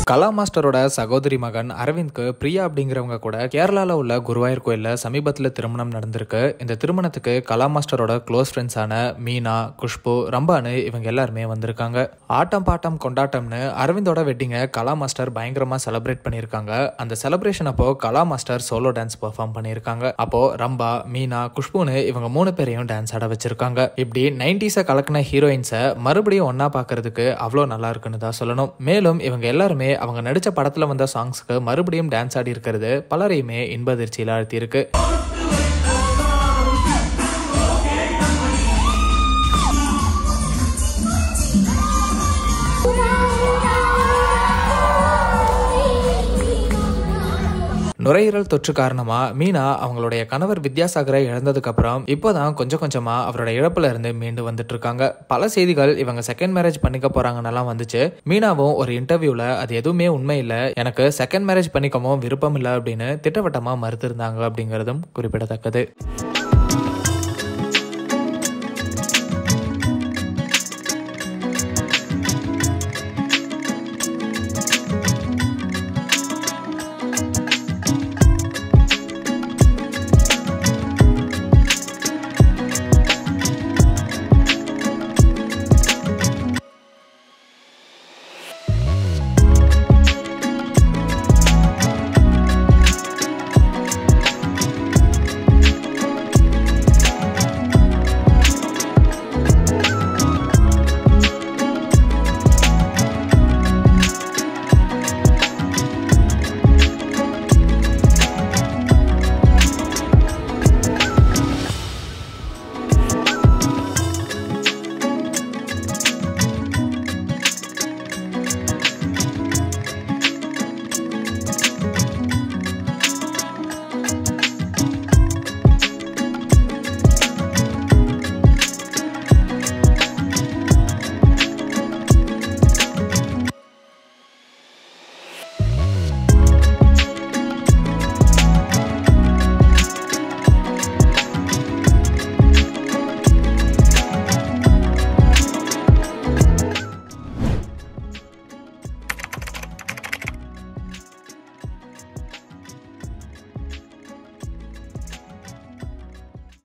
கலா மாஸ்டரோட சகோதரி மகன் அரவிந்த்க்கு பிரியா அப்படிங்கிறவங்க கூட கேரளால உள்ள குருவாயூர் கோயில்ல சமீபத்தில் திருமணம் நடந்திருக்கு இந்த திருமணத்துக்கு கலா மாஸ்டரோட க்ளோஸ் ஃப்ரெண்ட்ஸான மீனா குஷ்பு ரம்பானு இவங்க எல்லாருமே வந்திருக்காங்க ஆட்டம் பாட்டம் கொண்டாட்டம்னு அரவிந்தோட வெட்டிங்கை கலா மாஸ்டர் பயங்கரமா செலிப்ரேட் பண்ணியிருக்காங்க அந்த செலிப்ரேஷன் அப்போ Kala master solo dance perform பண்ணியிருக்காங்க அப்போ ரம்பா மீனா குஷ்புன்னு இவங்க மூணு பேரையும் டான்ஸ் ஆட வச்சிருக்காங்க இப்படி நைன்டிஸை கலக்கின ஹீரோயின்ஸை மறுபடியும் ஒன்னா பார்க்கறதுக்கு அவ்வளோ நல்லா இருக்குன்னு தான் சொல்லணும் மேலும் இவங்க எல்லாருமே அவங்க நடிச்ச படத்துல வந்த சாங்ஸ்க்கு மறுபடியும் டான்ஸ் ஆடி இருக்கிறது பலரையுமே இன்ப அதிர்ச்சியில் ஆழ்த்தியிருக்கு நுரையீரல் தொற்று காரணமா மீனா அவங்களுடைய கணவர் வித்யாசாகரை இழந்ததுக்கு அப்புறம் இப்போதான் கொஞ்சம் கொஞ்சமா அவரோட இழப்புல இருந்து மீண்டு வந்துட்டு இருக்காங்க பல செய்திகள் இவங்க செகண்ட் மேரேஜ் பண்ணிக்க போறாங்கன்னெல்லாம் வந்துச்சு மீனாவும் ஒரு இன்டர்வியூல அது எதுவுமே உண்மை இல்லை எனக்கு செகண்ட் மேரேஜ் பண்ணிக்கவும் விருப்பம் இல்லை அப்படின்னு திட்டவட்டமா மறுத்திருந்தாங்க அப்படிங்கிறதும் குறிப்பிடத்தக்கது